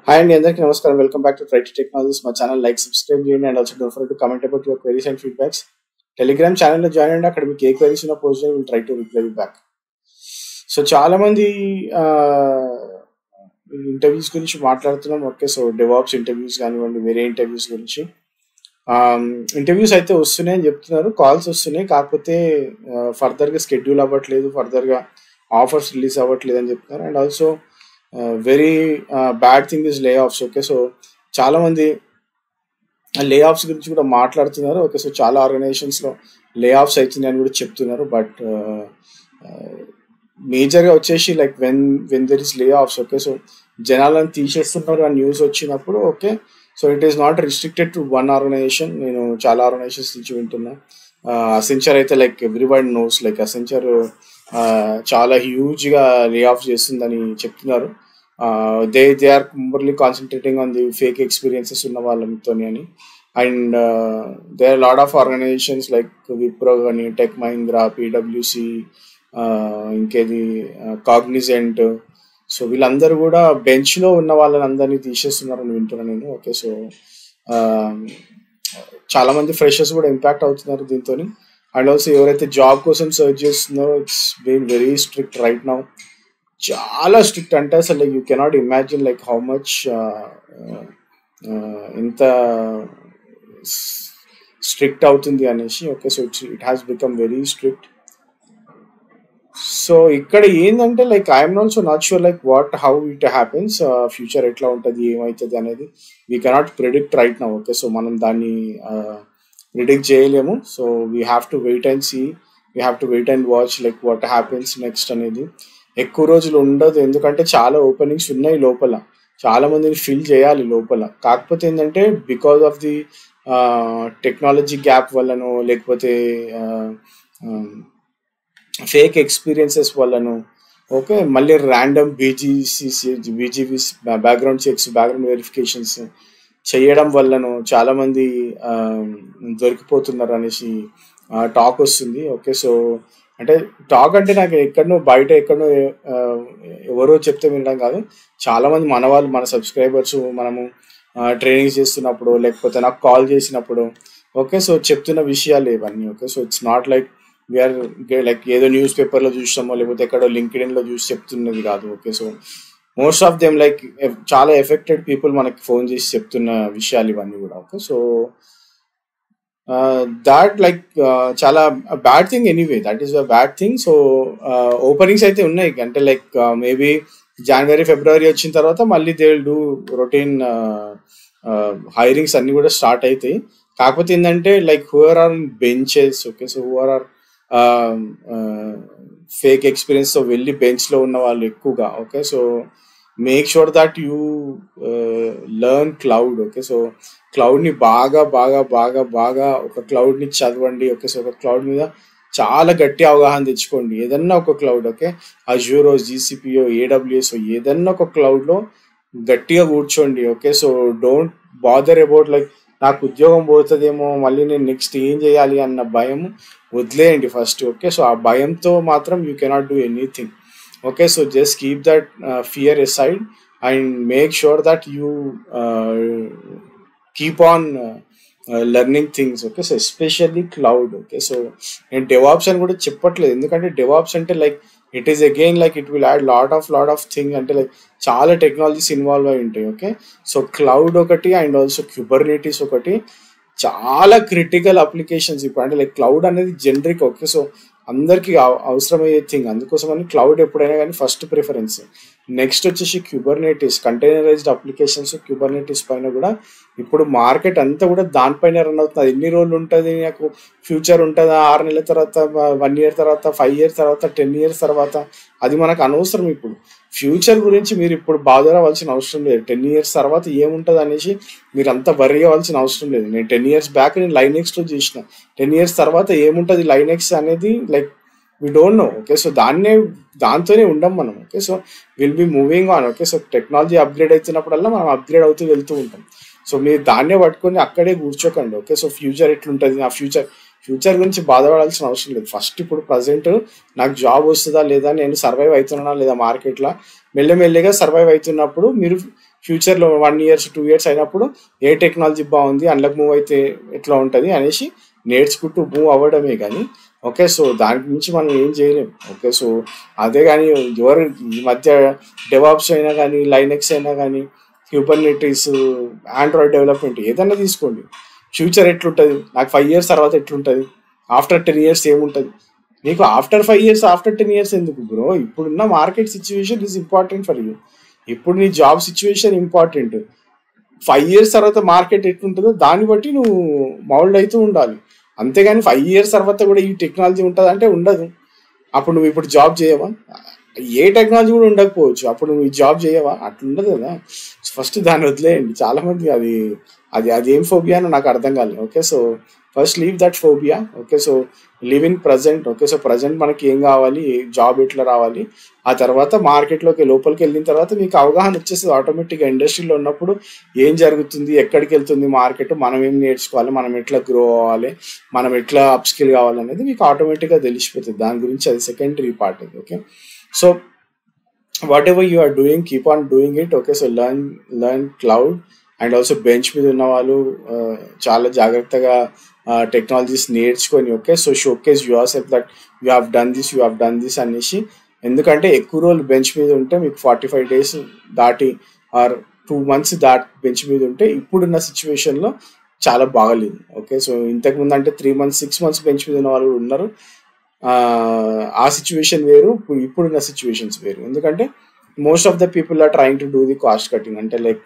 hi అండి అందరికీ నమస్కారం welcome back to Tritee technologies మా ఛానల్ లైక్ సబ్స్క్రైబ్ చేయండి and also don't forget to comment about your queries and feedbacks telegram ఛానల్లో join అండి అక్కడ మీకు ఏ క్వరీస్ ఉన్నా పోస్ట్ చేయండి will try to reply you back so చాలా మంది ఇంటర్వ్యూస్ గురించి మాట్లాడుతున్నాం ఓకే సో డెవాప్స్ ఇంటర్వ్యూస్ కానివ్వండి వేరే ఇంటర్వ్యూస్ గురించి ఇంటర్వ్యూస్ అయితే వస్తున్నాయని చెప్తున్నారు కాల్స్ వస్తున్నాయి కాకపోతే ఫర్దర్గా షెడ్యూల్ అవ్వట్లేదు ఫర్దర్గా ఆఫర్స్ రిలీజ్ అవ్వట్లేదు అని చెప్తున్నారు and also very bad thing is lay offs okay so చాలా మంది లే ఆఫ్స్ గురించి కూడా మాట్లాడుతున్నారు ఓకే సో చాలా ఆర్గనైజేషన్స్లో లే ఆఫ్స్ అవుతున్నాయని కూడా చెప్తున్నారు బట్ మేజర్గా వచ్చేసి like when when there is lay offs okay so జనాలను తీసేస్తున్నారు ఆ న్యూస్ వచ్చినప్పుడు okay so it is not restricted to one organisation నేను చాలా ఆర్గనైజేషన్స్ నుంచి వింటున్నా అసెంచర్ అయితే like everybody knows like Accenture చాలా హ్యూజ్గా లే ఆఫ్ చేస్తుందని చెప్తున్నారు they they are morely concentrating on the fake experiences ఉన్న వాళ్ళతో అని and they are lot of organisations like Wipro కానీ టెక్ మహీంద్రా పీడబ్ల్యూసి ఇంకేది కాగ్నిజెంట్ సో వీళ్ళందరూ కూడా బెంచ్లో ఉన్న వాళ్ళని అందరినీ తీసేస్తున్నారని వింటున్నాను నేను ఓకే సో చాలా మంది ఫ్రెషర్స్ కూడా ఇంపాక్ట్ అవుతున్నారు దీంతో అండ్ ఆల్సో ఎవరైతే జాబ్ కోసం సర్చ్ చేస్తున్నారో it's been very strict right now చాలా స్ట్రిక్ట్ అంటే అసలు you cannot imagine like how much ఎంత స్ట్రిక్ట్ అవుతుంది అనేసి okay so it's it has become very strict so ఇక్కడ ఏంటంటే like I'm also not sure like what how it happens future ఎట్లా ఉంటుంది ఏమవుతుంది అనేది వీ కెనాట్ ప్రిడిక్ట్ రైట్ నా ఓకే సో మనం దాన్ని ప్రిడిక్ట్ చేయలేము so we have to wait and see we have to wait and watch like what happens next అనేది ఎక్కువ రోజులు ఉండదు ఎందుకంటే చాలా ఓపెనింగ్స్ ఉన్నాయి లోపల చాలా మందిని ఫిల్ చేయాలి లోపల కాకపోతే ఏంటంటే because of the technology gap వల్లనో లేకపోతే ఫేక్ ఎక్స్పీరియన్సెస్ వల్లను ఓకే మళ్ళీ random BGC BGVs background checks background verifications చేయడం వల్లను చాలామంది దొరికిపోతున్నారు అనేసి టాక్ వస్తుంది ఓకే సో అంటే టాక్ అంటే నాకు ఎక్కడనో బయట ఎక్కడనో ఎవరో చెప్తే వినడం కాదు చాలా మంది మన వాళ్ళు మన సబ్స్క్రైబర్స్ మనము ట్రైనింగ్ చేస్తున్నప్పుడు లేకపోతే నాకు కాల్ చేసినప్పుడు ఓకే సో చెప్తున్న విషయాలు ఇవన్నీ okay so it's not like we are like ఏదో న్యూస్ పేపర్లో చూసామో లేకపోతే ఎక్కడో లింక్డ్ఇన్లో చూసి చెప్తున్నది కాదు okay so most of them like చాలా ఎఫెక్టెడ్ పీపుల్ మనకి ఫోన్ చేసి చెప్తున్న విషయాలు ఇవన్నీ కూడా ఓకే సో దాట్ లైక్ చాలా bad thing anyway that is a bad thing so openings అయితే ఉన్నాయి అంటే లైక్ మేబీ జనవరి ఫిబ్రవరి వచ్చిన తర్వాత మళ్ళీ they will do routine hirings అన్ని కూడా స్టార్ట్ అవుతాయి కాకపోతే ఏంటంటే like who are are benches okay so who are are fake ఎక్స్పీరియన్స్తో వెళ్ళి బెంచ్లో ఉన్న వాళ్ళు ఎక్కువగా okay so make sure that you learn cloud okay so క్లౌడ్ని బాగా బాగా బాగా బాగా ఒక క్లౌడ్ని చదవండి ఓకే సో ఒక క్లౌడ్ మీద చాలా గట్టి అవగాహన తెచ్చుకోండి ఏదన్నా ఒక క్లౌడ్ ఓకే అజూరో జీసీపీఓ ఏడబ్ల్యూఎస్ ఏదన్నా ఒక క్లౌడ్లో గట్టిగా కూర్చోండి okay so don't bother about like నాకు ఉద్యోగం పోతుందేమో మళ్ళీ నేను నెక్స్ట్ ఏం చేయాలి అన్న భయం వదిలేయండి ఫస్ట్ ఓకే సో ఆ భయంతో మాత్రం you cannot do anything okay so just keep that fear aside and make sure that you keep on learning things okay so especially cloud okay so నేను డెవాప్స్ అని కూడా చెప్పట్లేదు ఎందుకంటే డెవాప్స్ అంటే like it is again like it will add lot of lot of thing అంటే like చాలా technologies involve అయి ఉంటాయి ఓకే సో క్లౌడ్ ఒకటి అండ్ ఆల్సో క్యూబర్నేటీస్ ఒకటి చాలా క్రిటికల్ అప్లికేషన్స్ ఇప్పుడు అంటే లైక్ క్లౌడ్ అనేది జనరిక్ ఓకే సో అందరికీ అవసరమయ్యే థింగ్ అందుకోసమని క్లౌడ్ ఎప్పుడైనా కానీ ఫస్ట్ ప్రిఫరెన్స్ నెక్స్ట్ వచ్చేసి క్యూబర్నేటిస్ కంటైనరైజ్డ్ అప్లికేషన్స్ క్యూబర్నేటిస్ పైన కూడా ఇప్పుడు మార్కెట్ అంతా కూడా దానిపైన రన్ అవుతుంది ఎన్ని రోజులు ఉంటుంది నాకు ఫ్యూచర్ ఉంటుందా ఆరు నెలల తర్వాత వన్ ఇయర్ తర్వాత ఫైవ్ ఇయర్స్ తర్వాత టెన్ ఇయర్స్ తర్వాత అది మనకు అనవసరం ఇప్పుడు ఫ్యూచర్ గురించి మీరు ఇప్పుడు బాధ అవ్వాల్సిన అవసరం లేదు టెన్ ఇయర్స్ తర్వాత ఏముంటుంది అనేసి మీరు అంతా వర్రీ అవ్వాల్సిన అవసరం లేదు నేను టెన్ ఇయర్స్ బ్యాక్ నేను లైనెక్స్లో చేసిన టెన్ ఇయర్స్ తర్వాత ఏముంటుంది లైనెక్స్ అనేది like we don't know okay so దాన్నే దాంతోనే ఉండం మనం okay so will be moving on okay so technology upgrade అవుతున్నప్పుడల్లా మనం అప్గ్రేడ్ అవుతూ వెళ్తూ ఉంటాం సో మీరు దాన్నే పట్టుకొని అక్కడే కూర్చోకండి ఓకే సో ఫ్యూచర్ ఎట్లుంటుంది ఆ ఫ్యూచర్ ఫ్యూచర్ గురించి బాధపడాల్సిన అవసరం లేదు ఫస్ట్ ఇప్పుడు ప్రజెంట్ నాకు జాబ్ వస్తుందా లేదా నేను సర్వైవ్ అవుతున్నానా లేదా మార్కెట్లో మెల్లమెల్లిగా సర్వైవ్ అవుతున్నప్పుడు మీరు ఫ్యూచర్లో వన్ ఇయర్స్ టూ ఇయర్స్ అయినప్పుడు ఏ టెక్నాలజీ బాగుంది అందులోకి మూవ్ అయితే ఎట్లా ఉంటుంది అనేసి నేర్చుకుంటూ మూవ్ అవ్వడమే కానీ ఓకే సో దాని గురించి మనం ఏం చేయలేం ఓకే సో అదే కానీ ఎవరు ఈ మధ్య డెవాప్స్ అయినా కానీ లైనెక్స్ అయినా కానీ క్యూబర్నెటీస్ ఆండ్రాయిడ్ డెవలప్మెంట్ ఏదైనా తీసుకోండి ఫ్యూచర్ ఎట్లుంటుంది నాకు ఫైవ్ ఇయర్స్ తర్వాత ఎట్లుంటుంది ఆఫ్టర్ టెన్ ఇయర్స్ ఏముంటుంది నీకు after five years after ten years ఎందుకు బ్రో ఇప్పుడున్న market situation is important for you ఇప్పుడు నీ job situation important five years తర్వాత మార్కెట్ ఎట్లుంటుందో దాన్ని బట్టి నువ్వు మౌల్డ్ అవుతూ ఉండాలి అంతేగాని ఫైవ్ ఇయర్స్ తర్వాత కూడా ఈ టెక్నాలజీ ఉంటుంది అంటే ఉండదు అప్పుడు నువ్వు ఇప్పుడు జాబ్ చేయవా ఏ టెక్నాలజీ కూడా ఉండకపోవచ్చు అప్పుడు నువ్వు ఈ జాబ్ చేయవా అట్లా ఉండదు కదా ఫస్ట్ దాన్ని వదిలేయండి చాలా మంది అది అది అది ఏం ఫోబియా అని నాకు అర్థం కాలేదు okay so first leave that phobia okay so live in present okay so present మనకి ఏం కావాలి జాబ్ ఎట్లా రావాలి ఆ తర్వాత మార్కెట్లోకి లోపలికి వెళ్ళిన తర్వాత మీకు అవగాహన వచ్చేస్తుంది ఆటోమేటిక్గా ఇండస్ట్రీలో ఉన్నప్పుడు ఏం జరుగుతుంది ఎక్కడికి వెళ్తుంది మార్కెట్ మనం ఏం నేర్చుకోవాలి మనం ఎట్లా గ్రో అవ్వాలి మనం ఎట్లా అప్ స్కిల్ కావాలి అనేది మీకు ఆటోమేటిక్గా తెలిసిపోతుంది దాని గురించి అది సెకండరీ పార్ట్ అది okay so whatever you are doing keep on doing it okay so learn learn cloud and also bench మీద ఉన్న వాళ్ళు ఆ, చాలా జాగ్రత్తగా టెక్నాలజీస్ నేర్చుకొని okay so showcase yourself that you have done this you have done this అనేసి ఎందుకంటే ఎక్కువ రోజులు బెంచ్ మీద ఉంటే మీకు ఫార్టీ ఫైవ్ డేస్ దాటి ఆర్ టూ మంత్స్ దాటి బెంచ్ మీద ఉంటే ఇప్పుడున్న సిచ్యువేషన్లో చాలా బాగలేదు ఓకే సో ఇంతకుముందు అంటే three months six months bench మీద ఉన్న వాళ్ళు కూడా ఉన్నారు ఆ, ఆ సిచ్యువేషన్ వేరు ఇప్పుడు ఇప్పుడున్న సిచ్యువేషన్స్ వేరు ఎందుకంటే most of the people are trying to do the cost cutting అంటే లైక్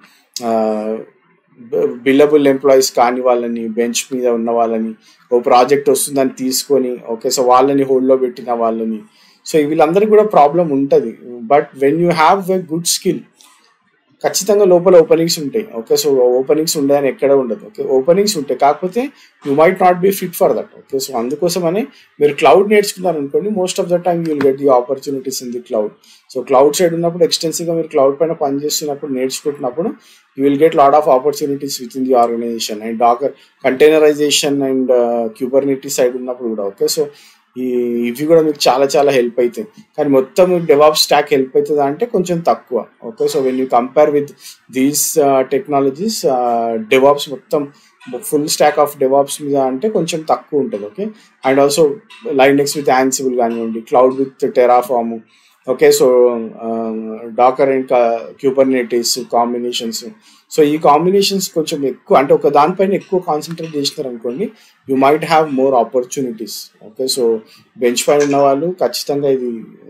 బిల్లబుల్ ఎంప్లాయీస్ కాని వాళ్ళని బెంచ్ మీద ఉన్న వాళ్ళని ఓ ప్రాజెక్ట్ వస్తుందని తీసుకొని ఓకే సో వాళ్ళని హోల్డ్లో పెట్టిన వాళ్ళని సో వీళ్ళందరికీ కూడా ప్రాబ్లం ఉంటుంది but when you have a good skill ఖచ్చితంగా లోపల ఓపెనింగ్స్ ఉంటాయి ఓకే సో ఓపెనింగ్స్ ఉండదని ఎక్కడ ఉండదు ఓకే ఓపెనింగ్స్ ఉంటాయి కాకపోతే you might not be fit for that okay so అందుకోసమని మీరు క్లౌడ్ నేర్చుకున్నారు అనుకోండి most of the time you will get the opportunities in the cloud so cloud side ఉన్నప్పుడు ఎక్స్టెన్సివ్గా మీరు క్లౌడ్ పైన పనిచేస్తున్నప్పుడు నేర్చుకుంటున్నప్పుడు you will get lot of opportunities within the organization and Docker containerization and Kubernetes side ఉన్నప్పుడు కూడా okay so ఈ ఇవి కూడా మీకు చాలా చాలా హెల్ప్ అవుతాయి కానీ మొత్తం డెవాప్ స్టాక్ హెల్ప్ అవుతుందా అంటే కొంచెం తక్కువ okay so when you compare with these technologies DevOps మొత్తం ఫుల్ స్టాక్ ఆఫ్ డెవాప్స్ మీద అంటే కొంచెం తక్కువ ఉంటుంది okay and also Linux with Ansible కానివ్వండి cloud with Terraform okay so Docker and Kubernetes combinations so ఈ కాంబినేషన్స్ కొంచెం ఎక్కువ అంటే ఒక దానిపైన ఎక్కువ కాన్సన్ట్రేట్ చేసినారు అనుకోండి you might have more opportunities okay so bench పైన ఉన్న వాళ్ళు ఖచ్చితంగా ఇది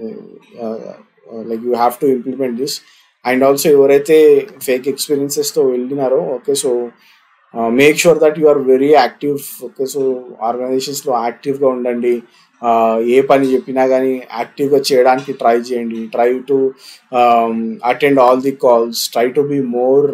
like you have to implement this and also ఎవరైతే ఫేక్ ఎక్స్పీరియన్సెస్తో వెళ్ళినారో okay so make sure that you are very active okay so ఆర్గనైజేషన్స్లో యాక్టివ్గా ఉండండి ఏ పని చెప్పినా కానీ యాక్టివ్గా చేయడానికి ట్రై చేయండి try to attend all the calls try to be more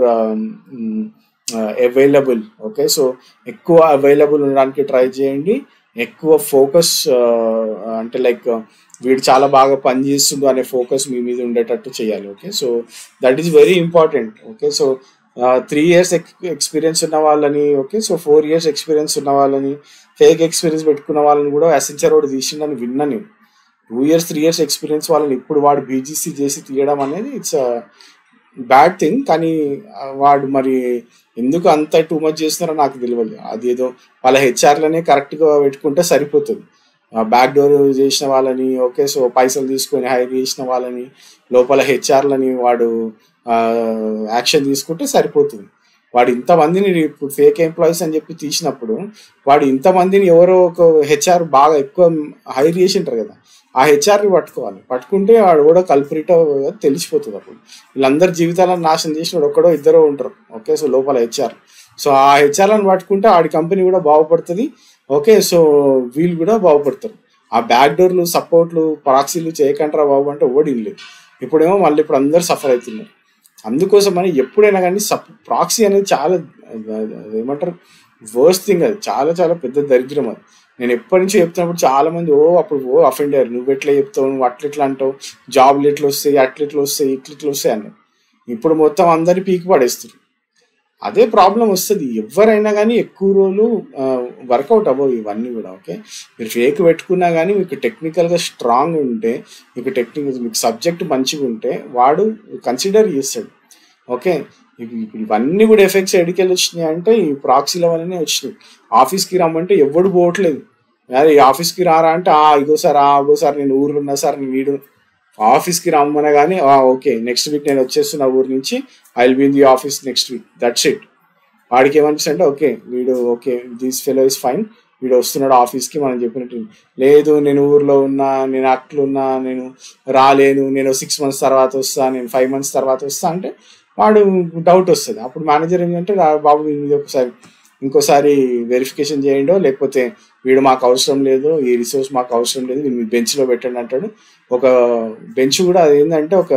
available okay so ఎక్కువ అవైలబుల్ ఉండడానికి ట్రై చేయండి ఎక్కువ ఫోకస్ అంటే లైక్ వీడు చాలా బాగా పనిచేస్తుండు అనే ఫోకస్ మీ మీద ఉండేటట్టు చేయాలి okay so that is very important okay so three years experience ఉన్న వాళ్ళని okay so four years experience ఉన్న వాళ్ళని ఫేక్ ఎక్స్పీరియన్స్ పెట్టుకున్న వాళ్ళని కూడా అసెంచర్ వాడు తీసిండని విన్నా నేను two years three years experience వాళ్ళని ఇప్పుడు వాడు బీజీసీ చేసి తీయడం అనేది ఇట్స్ బ్యాడ్ థింగ్ కానీ వాడు మరి ఎందుకు అంత టూ మచ్ చేస్తున్నారో నాకు తెలియదు అది ఏదో వాళ్ళ హెచ్ఆర్లనే కరెక్ట్గా పెట్టుకుంటే సరిపోతుంది బ్యాక్ డోర్ చేసిన వాళ్ళని ఓకే సో పైసలు తీసుకొని హైర్ చేసిన వాళ్ళని లోపల హెచ్ఆర్లని వాడు యాక్షన్ తీసుకుంటే సరిపోతుంది వాడు ఇంతమందిని ఇప్పుడు ఫేక్ ఎంప్లాయీస్ అని చెప్పి తీసినప్పుడు వాడు ఇంతమందిని ఎవరో ఒక హెచ్ఆర్ బాగా ఎక్కువ హైర్ చేసి ఉంటారు కదా ఆ హెచ్ఆర్ని పట్టుకోవాలి పట్టుకుంటే వాడు కూడా కల్పరిటో తెలిసిపోతుంది అప్పుడు వీళ్ళందరి జీవితాలను నాశనం చేసిన ఒక్కడో ఇద్దరో ఉంటారు ఓకే సో లోపల హెచ్ఆర్ సో ఆ హెచ్ఆర్లను పట్టుకుంటే ఆడి కంపెనీ కూడా బాగుపడుతుంది ఓకే సో వీళ్ళు కూడా బాగుపడతారు ఆ బ్యాక్ డోర్లు సపోర్ట్లు ప్రాక్సీలు చేయకంటారా బాబు అంటే ఓడి లేదు ఇప్పుడేమో మళ్ళీ ఇప్పుడు అందరు సఫర్ అవుతున్నారు అందుకోసం అని ఎప్పుడైనా కానీ సప్ ప్రాక్సీ అనేది చాలా ఏమంటారు వర్స్ట్ థింగ్ అది చాలా చాలా పెద్ద దరిద్రం అది నేను ఎప్పటి నుంచి చెప్తున్నప్పుడు చాలా మంది ఓ అప్పుడు ఓ అఫెండ్ అయ్యారు నువ్వు ఎట్లా చెప్తావు నువ్వు అట్లా ఎట్లా అంటావు జాబ్లు ఎట్లా వస్తాయి అట్లా ఎట్లా వస్తాయి ఇట్లా ఇట్లా వస్తాయి అన్నారు ఇప్పుడు మొత్తం అందరినీ పీకి పడేస్తారు అదే ప్రాబ్లం వస్తుంది ఎవరైనా కానీ ఎక్కువ రోజులు వర్కౌట్ అవ్వవు ఇవన్నీ కూడా ఓకే మీరు ఫేక్ పెట్టుకున్నా కానీ మీకు టెక్నికల్గా స్ట్రాంగ్ ఉంటే మీకు టెక్నికల్ మీకు సబ్జెక్ట్ మంచిగా ఉంటే వాడు కన్సిడర్ చేస్తాడు ఓకే ఇవి- ఇప్పుడు ఇవన్నీ కూడా ఎఫెక్ట్స్ ఎడికెళ్ళి వచ్చినాయి అంటే ఈ ప్రాక్సీల వల్లనే వచ్చినాయి ఆఫీస్కి రమ్మంటే ఎవడు పోవట్లేదు అరే ఈ ఆఫీస్కి రారా అంటే ఆ ఇగో సార్ ఆ ఇగో సార్ నేను ఊర్లో ఉన్నా సార్ నేను వీడు ఆఫీస్కి రమ్మన కానీ ఓకే నెక్స్ట్ వీక్ నేను వచ్చేస్తున్నా ఊరు నుంచి I will be in the office next week that's it వాడికి ఏమనిపిస్తుంది అంటే ఓకే వీడు okay this fellow is fine వీడు వస్తున్నాడు ఆఫీస్కి మనం చెప్పినట్టు లేదు నేను ఊర్లో ఉన్నా నేను అట్లు ఉన్నా నేను రాలేను నేను సిక్స్ మంత్స్ తర్వాత వస్తా నేను ఫైవ్ మంత్స్ తర్వాత వస్తా అంటే వాడు డౌట్ వస్తుంది అప్పుడు మేనేజర్ ఏంటంటే "రా బాబు ఇది ఒకసారి ఇంకోసారి వెరిఫికేషన్ చేయండో లేకపోతే వీడు మాకు అవసరం లేదు ఈ రిసోర్స్ మాకు అవసరం లేదు వీడు మీ బెంచ్లో పెట్టండి అంటాడు ఒక బెంచ్ కూడా అది ఏంటంటే ఒక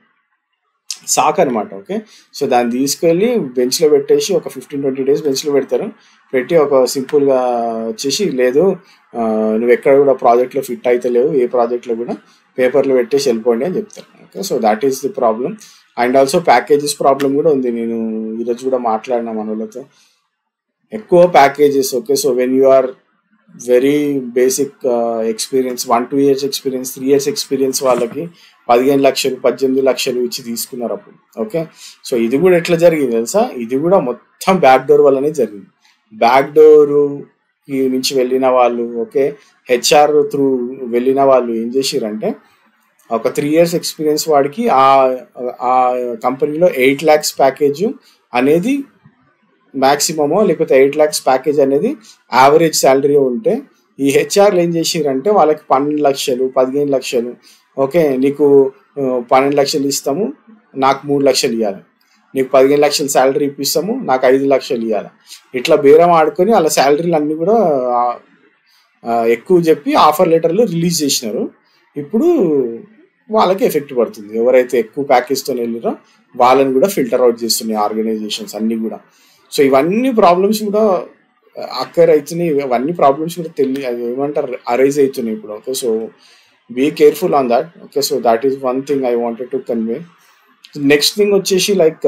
సాక్ అనమాట ఓకే సో దాన్ని తీసుకెళ్ళి బెంచ్లో పెట్టేసి ఒక ఫిఫ్టీన్ ట్వంటీ డేస్ బెంచ్లో పెడతారు పెట్టి ఒక సింపుల్గా వచ్చేసి లేదు ఆ, నువ్వు ఎక్కడ కూడా ప్రాజెక్ట్లో ఫిట్ అయితే లేవు ఏ ప్రాజెక్ట్లో కూడా పేపర్లు పెట్టేసి వెళ్ళిపోండి అని చెప్తారు okay so that is the problem and also packages problem కూడా ఉంది నేను ఈరోజు కూడా మాట్లాడినా మన వాళ్ళతో ఎక్కువ packages okay so when you are very basic experience one two years experience three years experience వాళ్ళకి పదిహేను లక్షలు పద్దెనిమిది లక్షలు ఇచ్చి తీసుకున్నారు అప్పుడు ఓకే సో ఇది కూడా ఎట్లా జరిగింది తెలుసా ఇది కూడా మొత్తం బ్యాక్ డోర్ వల్లనే జరిగింది బ్యాక్ డోర్ నుంచి వెళ్ళిన వాళ్ళు ఓకే హెచ్ఆర్ త్రూ వెళ్ళిన వాళ్ళు ఏం చేసిరంటే ఒక త్రీ ఇయర్స్ ఎక్స్పీరియన్స్ వాడికి ఆ ఆ కంపెనీలో ఎయిట్ ల్యాక్స్ ప్యాకేజ్ అనేది మ్యాక్సిమమో లేకపోతే ఎయిట్ ల్యాక్స్ ప్యాకేజ్ అనేది యావరేజ్ శాలరీ ఉంటే ఈ హెచ్ఆర్లు ఏం చేసిరంటే వాళ్ళకి పన్నెండు లక్షలు పదిహేను లక్షలు ఓకే నీకు ఆ, పన్నెండు లక్షలు ఇస్తాము నాకు మూడు లక్షలు ఇవ్వాలి నీకు పదిహేను లక్షలు శాలరీ ఇప్పిస్తాము నాకు ఐదు లక్షలు ఇవ్వాలి ఇట్లా బేరం ఆడుకొని వాళ్ళ శాలరీలు అన్నీ కూడా ఆ, ఆ, ఎక్కువ చెప్పి ఆఫర్ లెటర్లు రిలీజ్ చేసినారు ఇప్పుడు వాళ్ళకి ఎఫెక్ట్ పడుతుంది ఎవరైతే ఎక్కువ ప్యాకేజ్తో వెళ్ళారో వాళ్ళని కూడా ఫిల్టర్ అవుట్ చేస్తున్నాయి ఆర్గనైజేషన్స్ అన్ని కూడా సో ఇవన్నీ ప్రాబ్లమ్స్ కూడా అక్కర్ అవుతున్నాయి ఇవన్నీ ప్రాబ్లమ్స్ కూడా తెలియ అవి ఏమంటారు అరైజ్ అవుతున్నాయి ఇప్పుడు okay so be careful on that okay so that is one thing I wanted to convey next thing వచ్చేసి like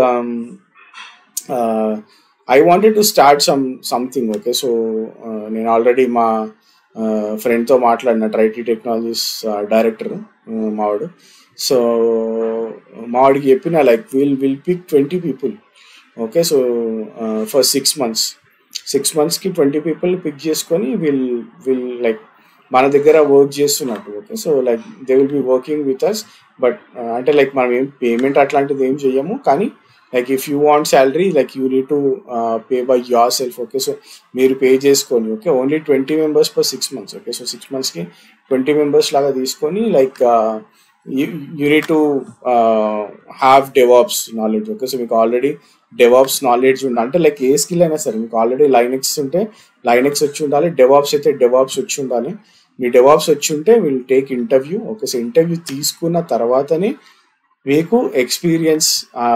I wanted to start some something okay so నేను ఆల్రెడీ మా ఫ్రెండ్తో మాట్లాడిన ట్రైటీ టెక్నాలజీస్ డైరెక్టర్ మావాడు so మావాడికి చెప్పిన like will will pick twenty people okay so for six months six మంత్స్కి ట్వంటీ పీపుల్ పిక్ చేసుకొని విల్ విల్ లైక్ మన దగ్గర వర్క్ చేస్తున్నట్టు okay so like they will be working with us but అంటే like మనం ఏం పేమెంట్ అట్లాంటిది ఏం చెయ్యము కానీ like if you want salary like you need to pay by yourself okay so మీరు పే చేసుకొని okay only twenty members per six months okay so six మంత్స్కి ట్వంటీ మెంబర్స్ లాగా తీసుకొని like you need to have DevOps knowledge okay so మీకు already DevOps knowledge ఉండాలి అంటే like ఏ skill అయినా సరే మీకు ఆల్రెడీ లైనెక్స్ ఉంటే లైనెక్స్ వచ్చి ఉండాలి డెవాప్స్ అయితే డెవాప్స్ వచ్చి ఉండాలి మీ డెవాప్స్ వచ్చి ఉంటే will take interview okay so interview తీసుకున్న తర్వాతనే మీకు ఎక్స్పీరియన్స్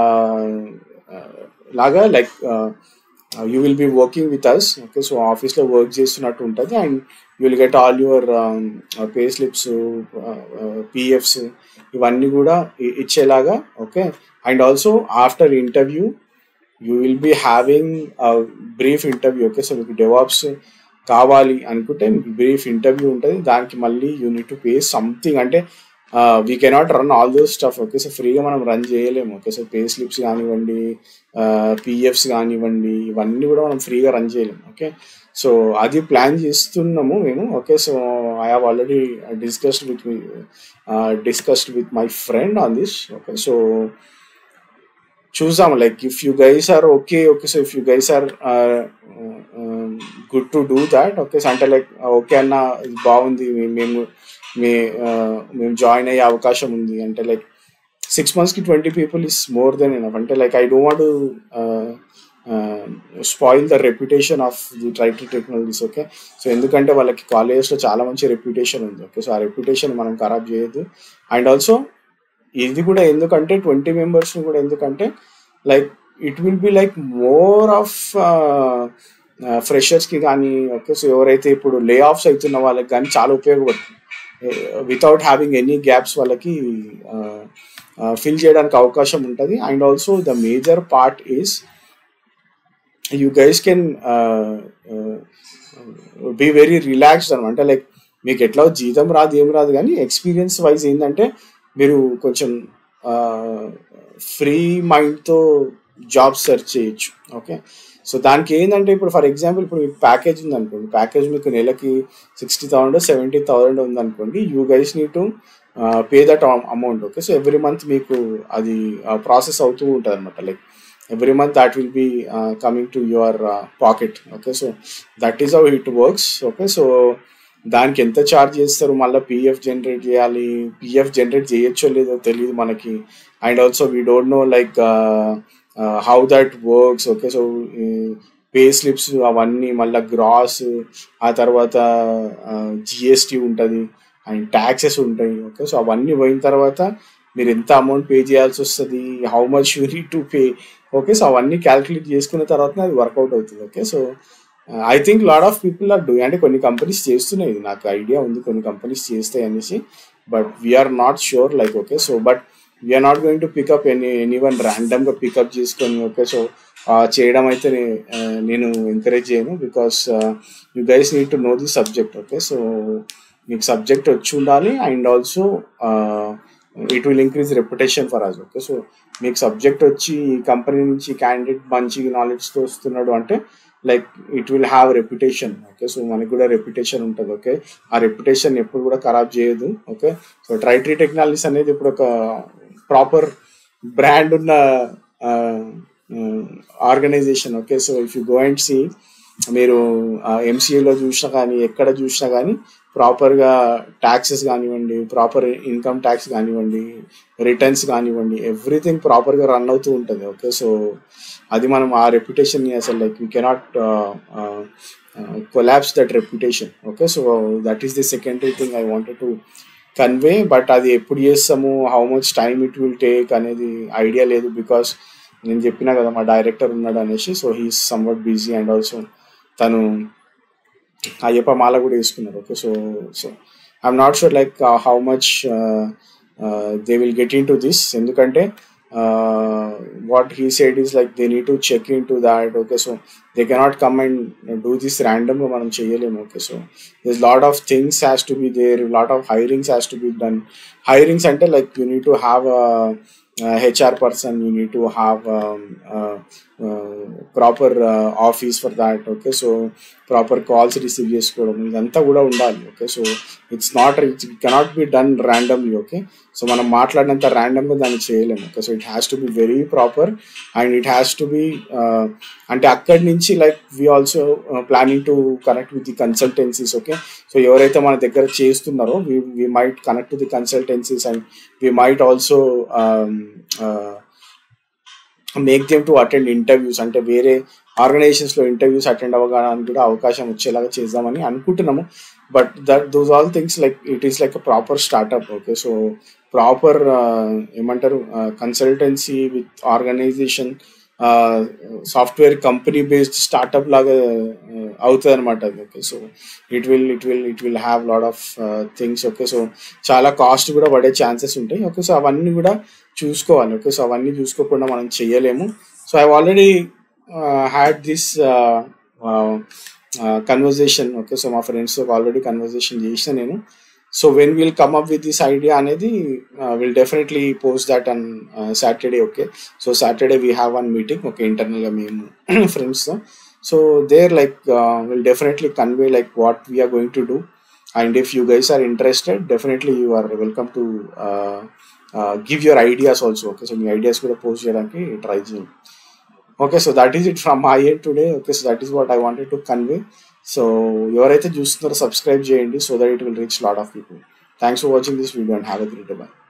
లాగా like you will be working with us okay so ఆఫీస్లో వర్క్ చేస్తున్నట్టు ఉంటుంది and you will get all your pay slips PFs ఇవన్నీ కూడా ఇ- ఇచ్చేలాగా okay and also after interview you will be having brief interview okay so మీకు DevOps కావాలి అనుకుంటే మీకు బ్రీఫ్ ఇంటర్వ్యూ ఉంటుంది దానికి మళ్ళీ you need to pay something అంటే we cannot run all those stuff okay so ఫ్రీగా మనం రన్ చేయలేము ఓకే సో పే స్లిప్స్ కానివ్వండి పిఎఫ్స్ కానివ్వండి ఇవన్నీ కూడా మనం ఫ్రీగా రన్ చేయలేము ఓకే సో అది ప్లాన్ చేస్తున్నాము మేము okay so I have already discussed with me discussed with my friend on this okay so చూసాము like if you guys are okay okay so if you guys are good to do that okay so అంటే like okay అన్న ఇది బాగుంది మే- మేము మే ఆ, మేము join అయ్యే అవకాశం ఉంది అంటే లైక్ సిక్స్ మంత్స్కి twenty people is more than enough అంటే like I don't want spoil the reputation of the ట్రైటీ టెక్నాలజీస్ ఓకే సో ఎందుకంటే వాళ్ళకి కాలేజెస్లో చాలా మంచి రెప్యుటేషన్ ఉంది ఓకే సో ఆ రెప్యుటేషన్ మనం ఖరాబ్ చేయొద్దు అండ్ ఆల్సో ఇది కూడా ఎందుకంటే ట్వంటీ మెంబర్స్ కూడా ఎందుకంటే like it will be like more of freshers కి కానీ ఓకే సో ఎవరైతే ఇప్పుడు లే ఆఫ్స్ అవుతున్న వాళ్ళకి కానీ చాలా ఉపయోగపడుతుంది వితౌట్ హ్యావింగ్ ఎనీ గ్యాప్స్ వాళ్ళకి ఫిల్ చేయడానికి అవకాశం ఉంటుంది and also the major part is you guys can be very relaxed అనమాట అంటే లైక్ మీకు ఎట్లా జీతం రాదు ఏం రాదు కానీ ఎక్స్పీరియన్స్ వైజ్ ఏంటంటే మీరు కొంచెం ఫ్రీ మైండ్తో జాబ్ సెర్చ్ చేయొచ్చు ఓకే సో దానికి ఏంటంటే ఇప్పుడు ఫర్ ఎగ్జాంపుల్ ఇప్పుడు మీకు ప్యాకేజ్ ఉంది అనుకోండి ప్యాకేజ్ మీకు నెలకి సిక్స్టీ థౌసండ్ సెవెంటీ థౌసండ్ ఉంది అనుకోండి you guys need to pay that amount okay so every month మీకు అది ప్రాసెస్ అవుతూ ఉంటుంది అనమాట like every month that will be coming to your pocket okay so that is how it works okay so దానికి ఎంత charge చేస్తారు మళ్ళీ PF generate చేయాలి పిఎఫ్ జనరేట్ చేయొచ్చో లేదో తెలియదు మనకి and also we don't know like how that works okay so pay slips అవన్నీ మళ్ళీ గ్రాస్ ఆ తర్వాత జిఎస్టీ ఉంటుంది అండ్ ట్యాక్సెస్ ఉంటాయి ఓకే సో అవన్నీ పోయిన తర్వాత మీరు ఎంత అమౌంట్ పే చేయాల్సి వస్తుంది how much you need to pay okay so అవన్నీ క్యాలిక్యులేట్ చేసుకున్న తర్వాత అది వర్కౌట్ అవుతుంది okay so I think lot of people are do అంటే కొన్ని కంపెనీస్ చేస్తున్నాయి ఇది నాకు ఐడియా ఉంది కొన్ని కంపెనీస్ చేస్తాయి అనేసి but we're not sure like okay so but we're not going to pick up any any one ర్యాండమ్గా పికప్ చేసుకొని ఓకే సో చేయడం అయితే నేను ఎంకరేజ్ చేయను because you guys need to know the subject okay so మీకు subject వచ్చి ఉండాలి and also it will increase reputation for us okay so మీకు సబ్జెక్ట్ వచ్చి ఈ కంపెనీ నుంచి క్యాండిడేట్ మంచి నాలెడ్జ్తో వస్తున్నాడు అంటే like it will have reputation okay so మనకి కూడా రెప్యుటేషన్ ఉంటుంది ఓకే ఆ రెప్యుటేషన్ ఎప్పుడు కూడా ఖరాబ్ చేయదు ఓకే సో ట్రైట్రీ టెక్నాలజీస్ అనేది ఇప్పుడు ఒక ప్రాపర్ బ్రాండ్ ఉన్న organization okay so if you go and see మీరు ఎంసీఏలో చూసినా కానీ ఎక్కడ చూసినా కానీ ప్రాపర్గా ట్యాక్సెస్ కానివ్వండి ప్రాపర్ ఇన్కమ్ ట్యాక్స్ కానివ్వండి రిటర్న్స్ కానివ్వండి ఎవ్రీథింగ్ ప్రాపర్గా రన్ అవుతూ ఉంటుంది ఓకే సో అది మనం ఆ రెప్యుటేషన్ అసలు like we cannot collapse that reputation okay so that is the secondary thing I wanted to convey but అది ఎప్పుడు చేస్తాము how much time it will take అనేది ఐడియా లేదు బికాస్ నేను చెప్పినా కదా మా డైరెక్టర్ ఉన్నాడు అనేసి so he's somewhat busy and also తను అయ్యప్ప మాల కూడా వేసుకున్నారు okay so so I'm not sure like how much they will get into this ఎందుకంటే what he said is like they need to check into that okay so they cannot come and do this ర్యాండమ్గా మనం చేయలేము okay so this lot of things has to be there lot of hirings has to be done hirings అంటే like you need to have HR person you need to have proper office for that okay so proper calls receive చేసుకోవడం ఇదంతా కూడా ఉండాలి okay so it's not it's cannot be done randomly okay so మనం మాట్లాడినంత ర్యాండమ్గా దాన్ని చేయలేము okay so it has to be very proper and it has to be అంటే అక్కడి నుంచి like we also planning to connect with the consultancies okay so ఎవరైతే మన దగ్గర చేస్తున్నారో we we might connect to the consultancies and we might also make them to attend interviews అంటే వేరే ఆర్గనైజేషన్స్లో interviews attend అవ్వడానికి కూడా అవకాశం వచ్చేలాగా చేద్దామని అనుకుంటున్నాము but that those all things like it is like a proper startup okay so proper ఏమంటారు consultancy with organisation software company based startup లాగా అవుతుంది అనమాట అది okay so it will it will it will have lot of things okay so చాలా cost కూడా పడే chances ఉంటాయి okay so అవన్నీ కూడా చూసుకోవాలి ఓకే సో అవన్నీ చూసుకోకుండా మనం చేయలేము so I already had this conversation okay so మా ఫ్రెండ్స్తో ఆల్రెడీ కన్వర్జేషన్ చేసిన నేను so when will come up with this idea అనేది will definitely post that on Saturday okay so Saturday we have one meeting okay ఇంటర్నల్గా మేము ఫ్రెండ్స్తో so there like will definitely convey like what we are going to do and if you guys are interested definitely you are welcome to give your ideas also okay so మీ ideas కూడా post చేయడానికి try చేయండి okay so that is it from my end today okay so that is what I wanted to convey so ఎవరైతే చూస్తున్నారో subscribe చేయండి so that it will reach lot of people thanks for watching this video and have a great by